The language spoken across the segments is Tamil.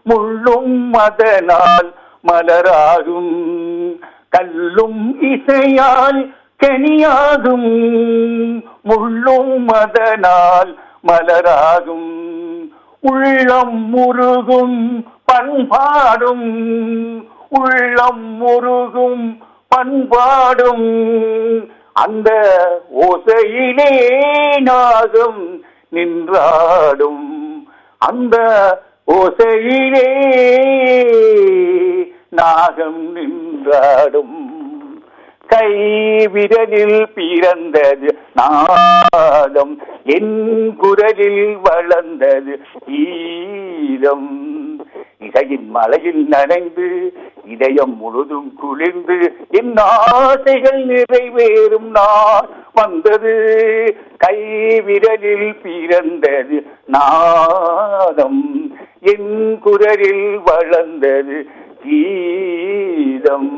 முள்ளும் அதனால் மலராகும் கல்லும் இசையால் கனியாகும் முள்ளும் அதனால் மலராகும் உள்ளம் முருகும் பண்பாடும் உள்ளம் முருகும் பண்பாடும் அந்த ஓசையிலே நாகம் நின்றாடும் அந்த ஓசையிலே நாகம் நின்றாடும் கை விரலில் பிறந்தது நாதம் என் குரலில் வளர்ந்தது ஈரம் இசையின் மலையில் நனைந்து இதயம் முழுதும் குளிர்ந்து என் ஆசைகள் நிறைவேறும் நாள் வந்தது கை விரலில் பிறந்தது நாதம் என் குரலில் வளர்ந்தது கீதம்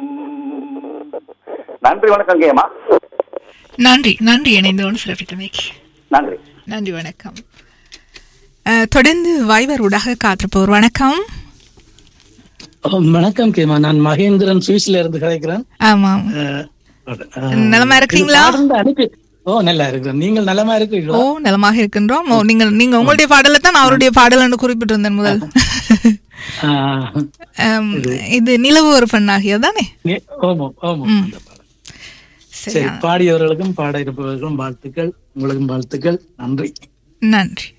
நன்றி வணக்கம் கேமா நன்றி நன்றி இணைந்தோடு சிறப்பித்தமைக்கு நன்றி நன்றி வணக்கம் அஹ், தொடர்ந்து வைவர் ஊடாக காத்திருப்போர் வணக்கம் ஓ, வணக்கம் கேமா நான் மகேந்திரன் சுவிஸ்ல இருந்து கிடைக்கிறேன் ஆமாம் அஹ், அஹ், நலமா இருக்கிறீங்களா? இது பாடல்ல அனுப்பி ஓ நல்லா இருக்கிறேன் நீங்கள் நலமா ஓ இருக்கிறீங்களா நலமாக இருக்கின்றோம் ஓ நீங்கள் நீங்க உங்களுடைய பாடலை தான் நான் அவருடைய பாடல் என்று குறிப்பிட்டிருந்தேன் முதல் ஆஹ், அம், இது நிலவு ஒரு பெண்ணாகியது தானே நி- ஆமாம் ஆமாம் ம். அந்த பாடல். சரி சரி பாடியவர்களுக்கும் பாட இருப்பவர்களுக்கும் வாழ்த்துக்கள் உங்களுக்கும் வாழ்த்துக்கள் நன்றி நன்றி